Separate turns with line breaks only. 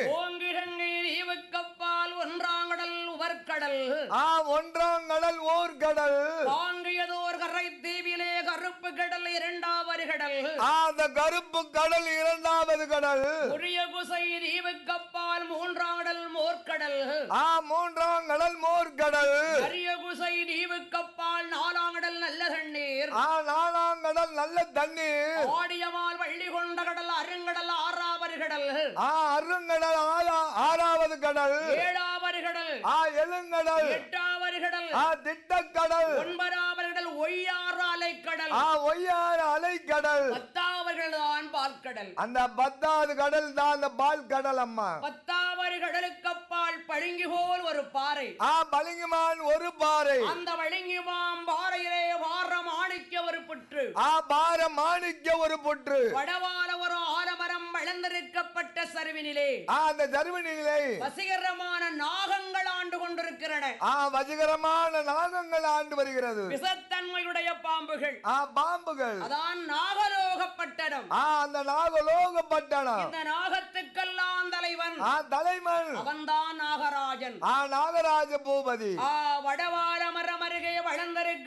ஓங்கிழங்கை தீவுக்கப்பால் ஒன்றாங்கடல் உவர்கடல்
ஆ ஒன்றாம் கடல் ஓர் கடல்
தாங்கியதோர் கரை தீவிலே கருப்பு கடல் இரண்டாவது கடல்
ஆ அந்த கருப்பு கடல் இரண்டாவது கடல்
உரிய குசை தீவுக்கப்பால் மூன்றாங்கடல் மோர்க்கடல்
ஆ மூன்றாம் கடல் மோர் கடல்
அரிய குசை தீவுக்கப்பால் நாலாங்கடல் நல்ல தண்ணீர்
ஆ நாலாம் கடல் நல்ல தண்ணீர்
ஆடியமால் வள்ளி கொண்ட கடல் அருங்கடல் ஆறாவது கடல்
ஆ அருங்கடல் ஆறா- ஆறாவது கடல்
ஏழாவது கடல்
ஆ எழுங்கடல்
எட்டாவது கடல்
ஆ திட்டக்கடல்
ஒன்பதாவது கடல் ஒய்யாறு அலைக்கடல்
ஆ ஒய்யார அலைக்கடல்
பத்தாவது கடல் தான் பால்கடல்
அந்த பத்தாவது கடல் தான் அந்த பால் கடல் அம்மா
பத்தாவது கடலுக்கு அப்பால் பழுங்கி போல் ஒரு பாறை
ஆ பளிங்குமான் ஒரு பாறை
அந்த வழுங்கிமாம் பாறையிலே வார மாணிக்க ஒரு புற்று
ஆ பார மாணிக்க ஒரு புற்று
வடவால ஒரு ஆலமரம் வளர்ந்திருக்கப்பட்ட சரிவினிலே
ஆ அந்த தருவநிலை
வசீகரமான நாகங்கள் ஆண்டு கொண்டிருக்கிறன
ஆ வஜகரமான நாகங்கள் ஆண்டு வருகிறது
விஷத்தன்மையுடைய பாம்புகள்
ஆ பாம்புகள்
அதான் நாகலோகப்பட்டனம்
ஆ அந்த நாகலோக பட்டணம்
இந்த நாகத்துக்கெல்லாம் தலைவன்
ஆ தலைமன்
அவன்தான் நாகராஜன்
ஆ நாகராஜ பூபதி
ஆ வடவால மரம் அருகே வளர்ந்திருக்க